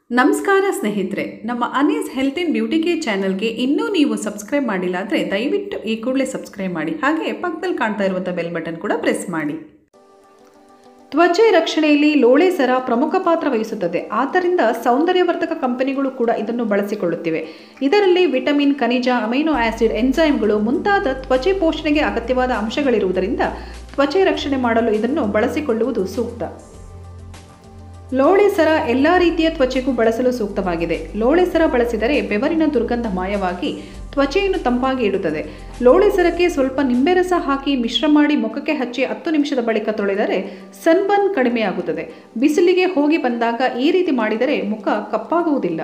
ನಮಸ್ಕಾರ ಸ್ನೇಹಿತರೆ ನಮ್ಮ Anees health in beauty care ಚಾನಲ್ಗೆ ಇನ್ನೂ ನೀವು ಸಬ್ಸ್ಕ್ರೈಬ್ ಮಾಡಿಲ್ಲ ಅಂದರೆ ದಯವಿಟ್ಟು ಈ ಕೂಡಲೇ ಸಬ್ಸ್ಕ್ರೈಬ್ ಮಾಡಿ ಹಾಗೆ ಪಕ್ಕದಲ್ಲಿ ಕಾಣ್ತಾ ಇರುವಂಥ ಬೆಲ್ ಬಟನ್ ಕೂಡ ಪ್ರೆಸ್ ಮಾಡಿ ತ್ವಚೆ ರಕ್ಷಣೆಯಲ್ಲಿ ಲೋಳೆ ಸರ ಪ್ರಮುಖ ಪಾತ್ರ ವಹಿಸುತ್ತದೆ ಆದ್ದರಿಂದ ಸೌಂದರ್ಯವರ್ಧಕ ಕಂಪನಿಗಳು ಕೂಡ ಇದನ್ನು ಬಳಸಿಕೊಳ್ಳುತ್ತಿವೆ ಇದರಲ್ಲಿ ವಿಟಮಿನ್ ಖನಿಜ ಅಮೈನೋ ಆಸಿಡ್ ಎನ್ಸೈಮ್ಗಳು ಮುಂತಾದ ತ್ವಚೆ ಪೋಷಣೆಗೆ ಅಗತ್ಯವಾದ ಅಂಶಗಳಿರುವುದರಿಂದ ತ್ವಚೆ ರಕ್ಷಣೆ ಮಾಡಲು ಇದನ್ನು ಬಳಸಿಕೊಳ್ಳುವುದು ಸೂಕ್ತ ಲೋಳೆ ಸರ ಎಲ್ಲ ರೀತಿಯ ತ್ವಚೆಗೂ ಬಳಸಲು ಸೂಕ್ತವಾಗಿದೆ ಲೋಳೆ ಸರ ಬಳಸಿದರೆ ಬೆವರಿನ ದುರ್ಗಂಧ ಮಾಯವಾಗಿ ತ್ವಚೆಯನ್ನು ತಂಪಾಗಿ ಇಡುತ್ತದೆ ಲೋಳೆ ಸರಕ್ಕೆ ಸ್ವಲ್ಪ ನಿಂಬೆ ರಸ ಹಾಕಿ ಮಿಶ್ರ ಮಾಡಿ ಮುಖಕ್ಕೆ ಹಚ್ಚಿ ಹತ್ತು ನಿಮಿಷದ ಬಳಿಕ ತೊಳೆದರೆ ಸನ್ಬರ್ನ್ ಕಡಿಮೆಯಾಗುತ್ತದೆ ಬಿಸಿಲಿಗೆ ಹೋಗಿ ಬಂದಾಗ ಈ ರೀತಿ ಮಾಡಿದರೆ ಮುಖ ಕಪ್ಪಾಗುವುದಿಲ್ಲ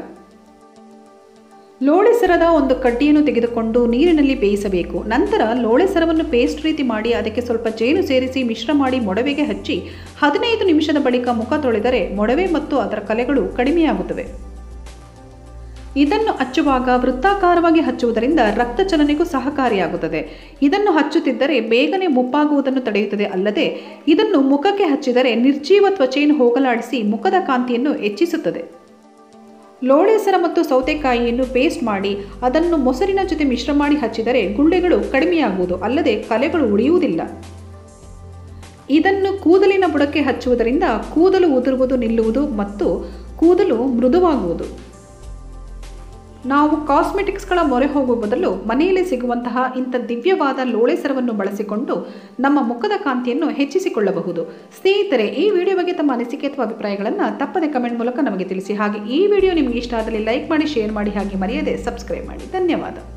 ಲೋಳೆ ಸರದ ಒಂದು ಕಡ್ಡಿಯನ್ನು ತೆಗೆದುಕೊಂಡು ನೀರಿನಲ್ಲಿ ಬೇಯಿಸಬೇಕು ನಂತರ ಲೋಳೆ ಸರವನ್ನು ಪೇಸ್ಟ್ ರೀತಿ ಮಾಡಿ ಅದಕ್ಕೆ ಸ್ವಲ್ಪ ಜೇನು ಸೇರಿಸಿ ಮಿಶ್ರ ಮಾಡಿ ಮೊಡವೆಗೆ ಹಚ್ಚಿ ಹದಿನೈದು ನಿಮಿಷದ ಬಳಿಕ ಮುಖ ತೊಳೆದರೆ ಮೊಡವೆ ಮತ್ತು ಅದರ ಕಲೆಗಳು ಕಡಿಮೆಯಾಗುತ್ತವೆ ಇದನ್ನು ಹಚ್ಚುವಾಗ ವೃತ್ತಾಕಾರವಾಗಿ ಹಚ್ಚುವುದರಿಂದ ರಕ್ತ ಚಲನೆಗೂ ಸಹಕಾರಿಯಾಗುತ್ತದೆ ಇದನ್ನು ಹಚ್ಚುತ್ತಿದ್ದರೆ ಬೇಗನೆ ಮುಪ್ಪಾಗುವುದನ್ನು ತಡೆಯುತ್ತದೆ ಅಲ್ಲದೆ ಇದನ್ನು ಮುಖಕ್ಕೆ ಹಚ್ಚಿದರೆ ನಿರ್ಜೀವ ತ್ವಚೆಯನ್ನು ಹೋಗಲಾಡಿಸಿ ಮುಖದ ಕಾಂತಿಯನ್ನು ಹೆಚ್ಚಿಸುತ್ತದೆ ಲೋಳೆ ಸರ ಮತ್ತು ಸೌತೆಕಾಯಿಯನ್ನು ಪೇಸ್ಟ್ ಮಾಡಿ ಅದನ್ನು ಮೊಸರಿನ ಜೊತೆ ಮಿಶ್ರ ಮಾಡಿ ಹಚ್ಚಿದರೆ ಗುಳ್ಳೆಗಳು ಕಡಿಮೆಯಾಗುವುದು ಅಲ್ಲದೆ ಕಲೆಗಳು ಉಳಿಯುವುದಿಲ್ಲ ಇದನ್ನು ಕೂದಲಿನ ಬುಡಕ್ಕೆ ಹಚ್ಚುವುದರಿಂದ ಕೂದಲು ಉದುರುವುದು ನಿಲ್ಲುವುದು ಮತ್ತು ಕೂದಲು ಮೃದುವಾಗುವುದು ನಾವು ಕಾಸ್ಮೆಟಿಕ್ಸ್ಗಳ ಮೊರೆ ಹೋಗುವ ಬದಲು ಮನೆಯಲ್ಲಿ ಸಿಗುವಂತಹ ಇಂಥ ದಿವ್ಯವಾದ ಲೋಳೆ ಸರವನ್ನು ಬಳಸಿಕೊಂಡು ನಮ್ಮ ಮುಖದ ಕಾಂತಿಯನ್ನು ಹೆಚ್ಚಿಸಿಕೊಳ್ಳಬಹುದು ಸ್ನೇಹಿತರೆ ಈ ವಿಡಿಯೋ ಬಗ್ಗೆ ತಮ್ಮ ಅನಿಸಿಕೆ ಅಥವಾ ಅಭಿಪ್ರಾಯಗಳನ್ನು ತಪ್ಪದೆ ಕಮೆಂಟ್ ಮೂಲಕ ನಮಗೆ ತಿಳಿಸಿ ಹಾಗೆ ಈ ವಿಡಿಯೋ ನಿಮಗೆ ಇಷ್ಟ ಆದಲ್ಲಿ ಲೈಕ್ ಮಾಡಿ ಶೇರ್ ಮಾಡಿ ಹಾಗೆ ಮರೆಯದೆ ಸಬ್ಸ್ಕ್ರೈಬ್ ಮಾಡಿ ಧನ್ಯವಾದ